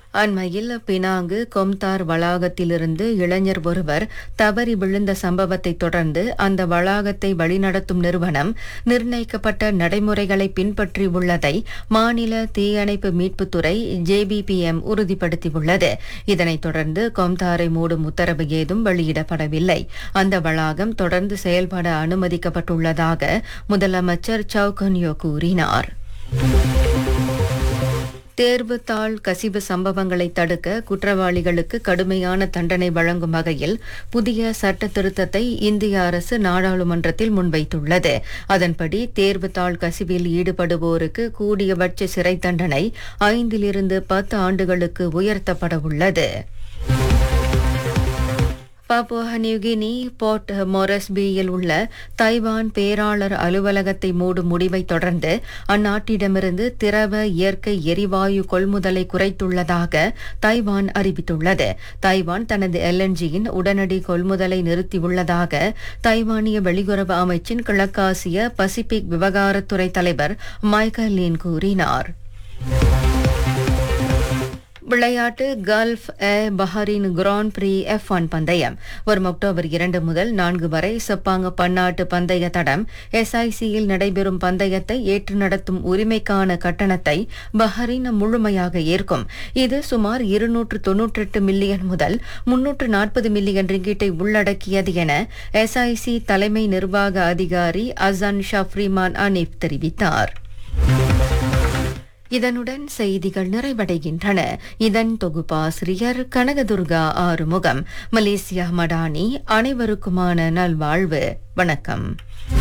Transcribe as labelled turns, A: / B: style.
A: அண்மையில் பினாங்கு கொம்தார் வளாகத்திலிருந்து இளைஞர் ஒருவர் தவறி விழுந்த சம்பவத்தை தொடர்ந்து அந்த வளாகத்தை வழிநடத்தும் நிறுவனம் நிர்ணயிக்கப்பட்ட நடைமுறைகளை பின்பற்றியுள்ளதை மாநில தீயணைப்பு மீட்புத்துறை ஜேபிபிஎம் உறுதிப்படுத்தியுள்ளது இதனைத் தொடர்ந்து கொம்தாரை மூடும் உத்தரவு ஏதும் வெளியிடப்படவில்லை அந்த வளாகம் தொடர்ந்து செயல்பட அனுமதிக்கப்பட்டுள்ளதாக முதலமைச்சர் சவுகன்யோ கூறினார் தேர்வுத்தாள் கசிவு சம்பவங்களை தடுக்க குற்றவாளிகளுக்கு கடுமையான தண்டனை வழங்கும் வகையில் புதிய சட்ட திருத்தத்தை இந்திய அரசு நாடாளுமன்றத்தில் முன்வைத்துள்ளது அதன்படி தேர்வுத்தாள் கசிவில் ஈடுபடுவோருக்கு கூடியபட்ச சிறை தண்டனை ஐந்திலிருந்து பத்து ஆண்டுகளுக்கு உயர்த்தப்பட உள்ளது பாப்புவா நியூகினி போர்ட் மொரஸ்பியில் உள்ள தைவான் பேராளர் அலுவலகத்தை மூடும் முடிவை தொடர்ந்து அந்நாட்டிடமிருந்து திரவ இயற்கை எரிவாயு கொள்முதலை குறைத்துள்ளதாக தைவான் அறிவித்துள்ளது தைவான் தனது எல்என்ஜியின் உடனடி கொள்முதலை நிறுத்தியுள்ளதாக தைவானிய வெளியுறவு அமைச்சின் கிழக்காசிய பசிபிக் விவகாரத்துறை தலைவர் மைக்கேல் லீன் கூறினார் விளையாட்டு Gulf Air Bahrain Grand Prix F one பந்தயம் வரும் அக்டோபர் இரண்டு முதல் நான்கு வரை செப்பாங்க பன்னாட்டு பந்தய தடம் எஸ்ஐசியில் நடைபெறும் பந்தயத்தை ஏற்று நடத்தும் உரிமைக்கான கட்டணத்தை பஹரின் முழுமையாக ஏற்கும் இது சுமார் இருநூற்று தொன்னூற்றெட்டு மில்லியன் முதல் முன்னூற்று நாற்பது மில்லியன் ரிங்கீட்டை உள்ளடக்கியது என எஸ்ஐசி தலைமை நிர்வாக அதிகாரி அசான் ஷாஃப்ரிமான் அனீப் தெரிவித்தார் இதனுடன் செய்திகள் நிறைவடைகின்றன இதன் தொகுப்பாசிரியர் கனகதுர்கா ஆறுமுகம் மலேசியா மடானி அனைவருக்குமான நல்வாழ்வு வணக்கம்